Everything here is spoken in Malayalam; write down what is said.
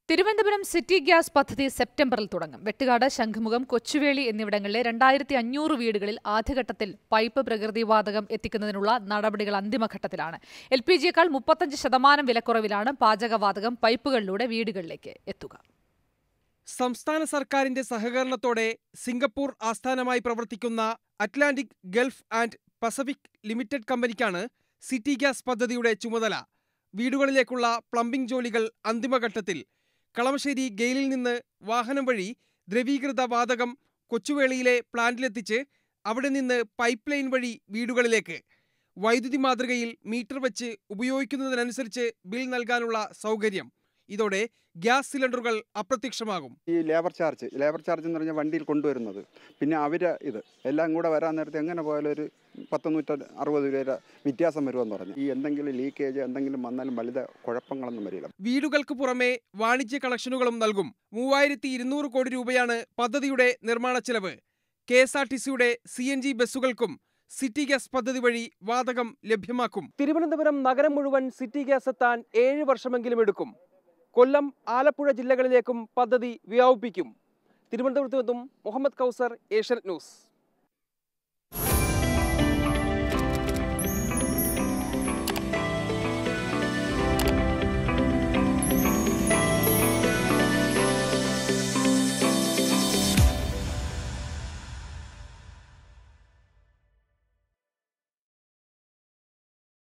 തിരുവനന്തപുരം സിറ്റി ഗ്യാസ് പദ്ധതി സെപ്റ്റംബറിൽ തുടങ്ങും വെട്ടുകാട് ശംഖുമുഖം കൊച്ചുവേളി എന്നിവിടങ്ങളിലെ രണ്ടായിരത്തി അഞ്ഞൂറ് വീടുകളിൽ ആദ്യഘട്ടത്തിൽ പൈപ്പ് പ്രകൃതിവാതകം എത്തിക്കുന്നതിനുള്ള നടപടികൾ അന്തിമഘട്ടത്തിലാണ് എൽ പി ജിയേക്കാൾ മുപ്പത്തഞ്ച് ശതമാനം വിലക്കുറവിലാണ് പാചകവാതകം പൈപ്പുകളിലൂടെ വീടുകളിലേക്ക് എത്തുക സംസ്ഥാന സർക്കാരിന്റെ സഹകരണത്തോടെ സിംഗപ്പൂർ ആസ്ഥാനമായി പ്രവർത്തിക്കുന്ന Atlantic Gulf and Pacific limited കമ്പനിക്കാണ് സിറ്റി ഗ്യാസ് പദ്ധതിയുടെ ചുമതല വീടുകളിലേക്കുള്ള പ്ലംബിംഗ് ജോലികൾ അന്തിമഘട്ടത്തിൽ കളമശ്ശേരി ഗെയിലിൽ നിന്ന് വാഹനം വഴി ദ്രവീകൃത വാതകം കൊച്ചുവേളിയിലെ പ്ലാന്റിലെത്തിച്ച് അവിടെ നിന്ന് പൈപ്പ് ലൈൻ വഴി വീടുകളിലേക്ക് വൈദ്യുതി മാതൃകയിൽ മീറ്റർ വെച്ച് ഉപയോഗിക്കുന്നതിനനുസരിച്ച് ബിൽ നൽകാനുള്ള സൗകര്യം ഇതോടെ ഗ്യാസ് സിലിണ്ടറുകൾ അപ്രത്യക്ഷമാകും ഈ ലേബർ ചാർജ് ലേബർ ചാർജ് എന്ന് പറഞ്ഞാൽ വണ്ടിയിൽ കൊണ്ടുവരുന്നത് പിന്നെ അവർ ഇത് എല്ലാം കൂടെ വരാൻ നേരത്തെ എങ്ങനെ പോയാലും ഒരു പത്ത് നൂറ്റ അറുപത് രൂപ വ്യത്യാസം വരുമെന്ന് പറഞ്ഞു ഈ എന്തെങ്കിലും ലീക്കേജ് എന്തെങ്കിലും വന്നാലും വലുത് കുഴപ്പങ്ങളൊന്നും വരില്ല വീടുകൾക്ക് പുറമെ വാണിജ്യ കളക്ഷനുകളും നൽകും മൂവായിരത്തി ഇരുന്നൂറ് കോടി രൂപയാണ് പദ്ധതിയുടെ നിർമ്മാണ ചെലവ് കെ എസ് ആർ ടി സിയുടെ സി എൻ ജി ബസ്സുകൾക്കും സിറ്റി ഗ്യാസ് പദ്ധതി വഴി വാതകം ലഭ്യമാക്കും തിരുവനന്തപുരം നഗരം മുഴുവൻ സിറ്റി ഗ്യാസ് എത്താൻ ഏഴ് വർഷമെങ്കിലും എടുക്കും കൊല്ലം ആലപ്പുഴ ജില്ലകളിലേക്കും പദ്ധതി വ്യാപിപ്പിക്കും തിരുവനന്തപുരത്ത് നിന്നും മുഹമ്മദ് കൗസർ ഏഷ്യൻ ന്യൂസ്